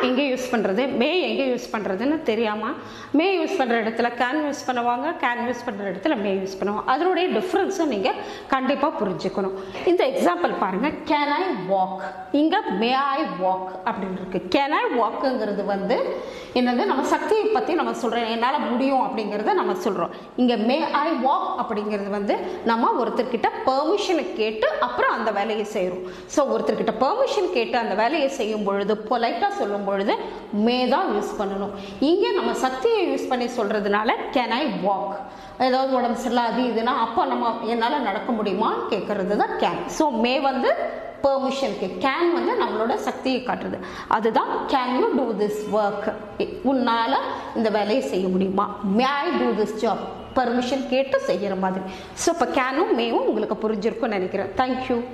எங்கே யூஸ் பண்ணுறது மே எங்கே யூஸ் பண்ணுறதுன்னு தெரியாமல் மே யூஸ் பண்ணுற இடத்துல கேன் யூஸ் பண்ணுவாங்க கேன் யூஸ் பண்ணுற இடத்துல மே யூஸ் பண்ணுவாங்க அதனுடைய டிஃப்ரென்ஸை நீங்கள் கண்டிப்பாக புரிஞ்சுக்கணும் இந்த எக்ஸாம்பிள் பாருங்கள் கேன் ஐ வாக் இங்கே மே ஐ வாக் அப்படின்னு இருக்கு கேன் ஐ வாக்குங்கிறது வந்து என்னது நம்ம சக்தியை பற்றி நம்ம சொல்கிறோம் என்னால் முடியும் அப்படிங்கிறத நம்ம சொல்கிறோம் இங்கே மே ஐ வாக் அப்படிங்கிறது வந்து நம்ம ஒருத்தர்கிட்ட பெர்மிஷனை கேட்டு அப்புறம் அந்த வேலையை செய்கிறோம் ஸோ ஒருத்தர்கிட்ட பெர்மிஷன் கேட்டு அந்த வேலையை செய்யும் பொழுது பொலைட்டாக சொல்லும் பொழுது மே தான் யூஸ் பண்ணணும் இங்கே நம்ம சக்தியை யூஸ் பண்ணி சொல்கிறதுனால கேன் ஐ வாக் ஏதாவது உடம்பு சரியில்லை அது இதுனா அப்போ நம்ம என்னால் நடக்க முடியுமான்னு கேட்குறது தான் கேன் ஸோ மே வந்து பெர்மிஷனுக்கு கேன் வந்து நம்மளோட சக்தியை காட்டுறது அதுதான் can you do this work உன்னால் இந்த வேலையை செய்ய முடியுமா may I do this job permission கேட்டு செய்கிற மாதிரி ஸோ இப்போ கேனும் மேவும் உங்களுக்கு புரிஞ்சிருக்கும்னு நினைக்கிறேன் தேங்க்யூ